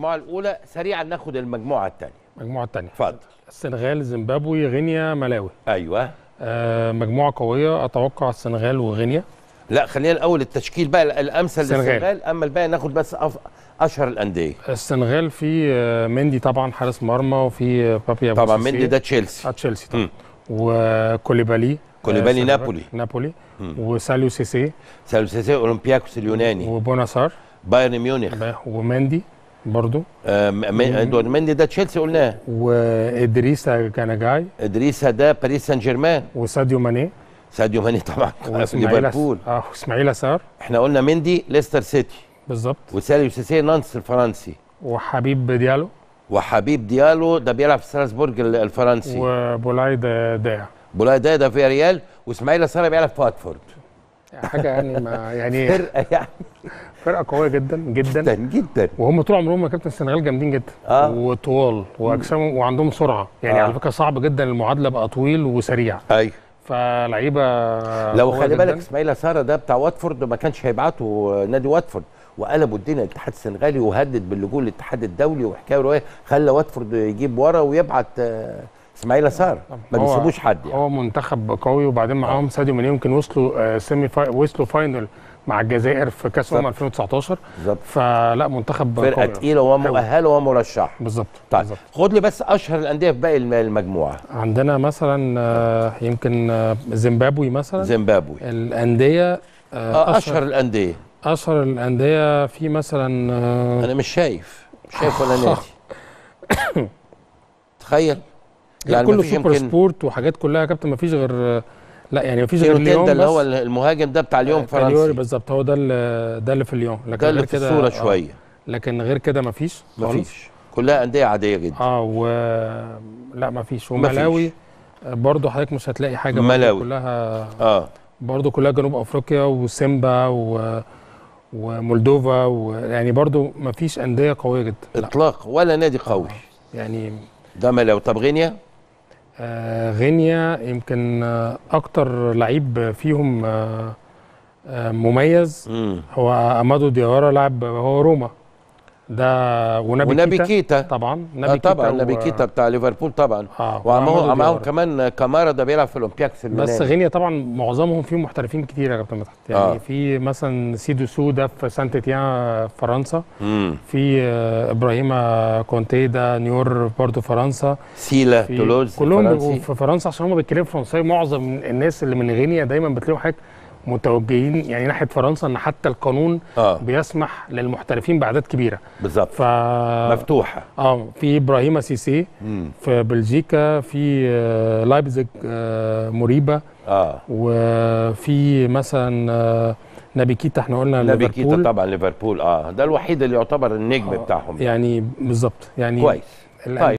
المجموعه الاولى سريعا ناخد المجموعه الثانيه المجموعه الثانيه اتفضل السنغال زيمبابوي غينيا ملاوي ايوه آه مجموعه قويه اتوقع السنغال وغينيا لا خلينا الاول التشكيل بقى الامثل السنغال. للسنغال اما الباقي ناخد بس أف... اشهر الانديه السنغال في آه، مندي طبعا حارس مرمى وفي آه، بابي أبو طبعا سيسي. مندي ده تشيلسي آه، تشيلسي طبعا مم. وكوليبالي كوليبالي آه، نابولي. نابولي مم. وساليو سيسي سالوسيسي اولمبياكوس اليوناني وبوناسار بايرن ميونخ ومندي برضو آه م- م- ادوارد مندي ده تشيلسي قلناه وادريسا كانجاي ادريسا ده باريس سان جيرمان وساديو ماني ساديو ماني طبعا واسماعيل ليفربول اه واسماعيل اسار احنا قلنا مندي ليستر سيتي بالظبط وساليو سيسي نانس الفرنسي وحبيب ديالو وحبيب ديالو ده بيلعب في ستراسبورج ال- الفرنسي وبولاي دا- داع بولاي ده ده في ريال واسماعيل ساره بيلعب في واتفورد حاجه يعني ما يعني فرقه يعني فرقه قويه جدا جدا جدا جدا وهم طول عمرهم كابتن السنغال جامدين جدا آه. وطوال واجسامهم وعندهم سرعه يعني آه. على فكره صعب جدا المعادله بقى طويل وسريع ايوه فلعيبه لو قوية خلي بالك جداً. اسماعيل ساره ده بتاع واتفورد ما كانش هيبعته نادي واتفورد وقلبوا الدنيا الاتحاد السنغالي وهدد باللجوء للاتحاد الدولي وحكايه وروايه خلى واتفورد يجيب ورا ويبعت آه، اسماعيل ساره ما هو- بيسيبوش حد يعني هو منتخب قوي وبعدين معاهم ساديو ماني يمكن وصلوا آه، سيمي فاي وصلوا فاينل مع الجزائر في كاس امم بالظبط. 2019 بالظبط فلا منتخب فرقه قوي تقيله ومؤهله ومرشحه بالظبط طيب بالظبط خد لي بس اشهر الانديه في باقي الم- المجموعه عندنا مثلا آه، يمكن آه، زيمبابوي مثلا زيمبابوي الانديه اه اشهر الانديه اشهر الانديه في مثلا آه، انا مش شايف مش شايف ولا نادي تخيل يعني كله مفيش سوبر يمكن سبورت وحاجات كلها يا كابتن مفيش غير لا يعني مفيش غير كيروتين ليون ده اللي بس. هو المهاجم ده بتاع اليوم كاليوري فرنسي بالظبط هو ده اللي ده اللي في اليوم لكن ده اللي غير في كده الصوره آه، شويه لكن غير كده مفيش خالص. مفيش كلها انديه عاديه جدا اه و لا مفيش وملاوي برضه حضرتك مش هتلاقي حاجه برضه ملاوي. كلها اه برضه كلها جنوب افريقيا وسيمبا و ومولدوفا ويعني برضه مفيش انديه قويه جدا لا اطلاق ولا نادي قوي يعني ده ملاوي طب غينيا آه غينيا يمكن آه اكتر لعيب فيهم آه آه مميز امم هو امادو ديارا لاعب هو روما ده ونبي, ونبي كيتا, كيتا طبعا آه طبعا و- نبي كيتا بتاع ليفربول طبعا اه ومعاهم وأمادو معاهم ديارا. كمان كامارا ده بيلعب في اولمبياكس بس اليوناني غينيا طبعا معظمهم فيهم محترفين كتير يا كابتن مدحت يعني آه. آه. في مثلا سيدو سو ده في سانت تيان فرنسا امم في آه، ابراهيم كونتي ده نيور برضو فرنسا سيلا في تولوز كلهم بيبقوا فرنسي في فرنسا عشان هم بيتكلموا فرنساوي معظم الناس اللي من غينيا دايما بتلاقوا حضرتك متوجهين يعني ناحيه فرنسا ان حتى القانون اه بيسمح للمحترفين باعداد كبيره بالظبط ف مفتوحه اه في ابراهيم سيسي امم في بلجيكا في آه، لايبزيج آه، مريبا اه وفي مثلا آه، نبي كيتا احنا قلنا نبي كيتا ليفربول طبعا ليفربول اه ده الوحيد اللي يعتبر النجم آه، بتاعهم يعني بالظبط يعني كويس الأندية طيب